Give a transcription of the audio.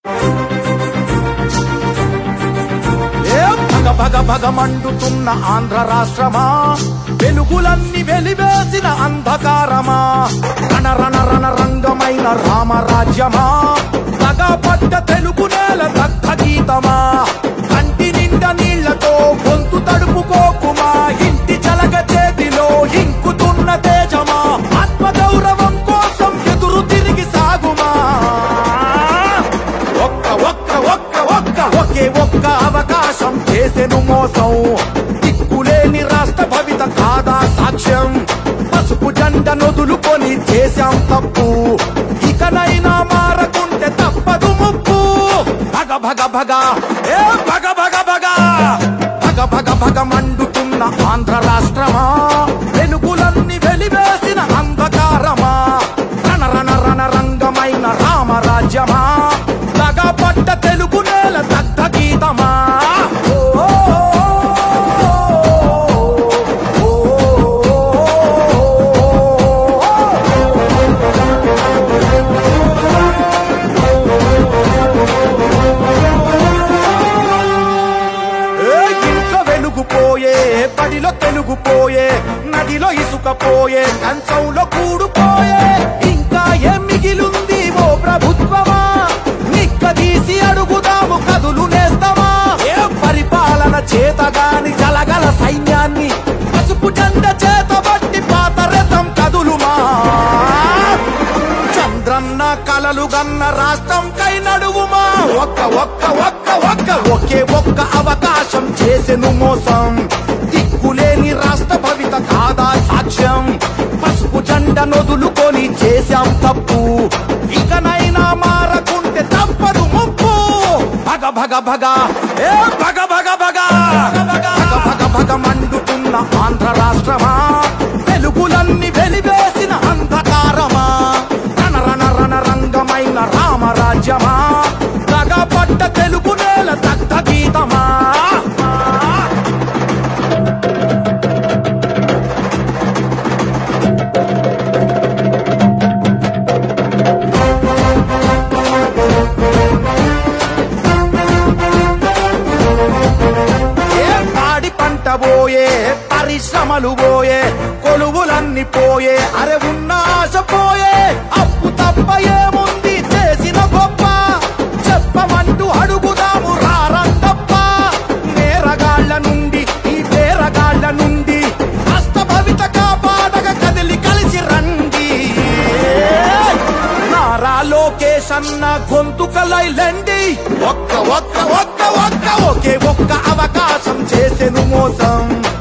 ఏ భగ భగ భగ మండుతున్న ఆంధ్ర రాష్ట్రమా వెలుగులన్నీ వెలివేసిన అంధకారమా రణ రణ రణ రంగమైన రామరాజ్యమా పడ్డ తెలుగు నేల దగ్ధ గీతమా కంటి నిండా నీళ్లతో గొంతు తడుపుకోకుమా ఇంటి చలగ చేతిలో ఇంకుతున్న తేజమా ఆత్మగౌరవం కోసం ఎదురు తిరిగి సాగుమా ఒక్క ఒక్క ఒక్క ఒక్క ఒకే ఒక్క అవకాశం చేసెను మోసం దిక్కులేని రాష్ట్ర భవిత కాదా సాక్ష్యం పసుపు జెండ నొదులుకొని చేశాం తప్పు ఇకనైనా మారకుంటే తప్పదు ముప్పు భగ భగ భగ ఏ భగ భగ భగ భగ భగ భగ మండుతున్న ఆంధ్ర రాష్ట్రమా వెలుగులన్నీ వెలివేసిన అంధకారమా రణ రణ రణ రంగమైన రామరాజ్యమా పడ్డ తెలుగు నేల దగ్ధ గీతమా ఓ, ఓ, ఓ, ఓ, ఓ. ఏ ఇంట్లో వెలుగుపోయే బడిలో తెలుగుపోయే నదిలో ఇసుకపోయే కంచంలో కూడుపోయే ఇంకా ఏం మిగిలుంది ఓ ప్రభుత్వమా నిక్కదీసి అడుగుదాము కదులు నేస్తామా ఏ పరిపాలన చేతగాని జలగల సైన్యాన్ని పసుపు జెండ చేతబట్టి పాత రథం కదులుమా చంద్రన్న కలలు గన్న రాష్ట్రం కై నడువుమా ఒక్క ఒక్క ఒక్క ఒక్క ఒకే ఒక్క అవకాశం చేసెను మోసం దిక్కులేని రాష్ట్ర భవిత కాదా సాక్ష్యం పసుపు జెండ నొదులుకొని చేశాం తప్పు ఇకనైనా మారకుంటే తప్పదు ముప్పు భగ భగ భగ ఏ భగ భగ భగ భగ భగ భగ మండుతున్న ఆంధ్ర రాష్ట్రమా వెలుగులన్నీ వెలివేసిన అంధకారమా రణ రణ రణ రంగమైన రామరాజ్యమా పడ్డ తెలుగు నేల దగ్ధ గీతమా ఏ పాడి పంట పోయే పరిశ్రమలు పోయే కొలువులన్నీ పోయే అరే ఉన్న ఆశ పోయే అప్పు తప్ప ఏముంది చేసిన గొప్ప చెప్పమంటూ అడుగుదాము రారంతప్ప నేరగాళ్ల నుండి ఈ పేరగాళ్ల నుండి అస్త భవిత కాపాడగ కదిలి కలిసి రండి నారా లోకేష్ అన్న గొంతుకలైలండి ఒక్క ఒక్క ఒక్క ఒక్క ఒకే ఒక్క అవకాశం చేసెను మోసం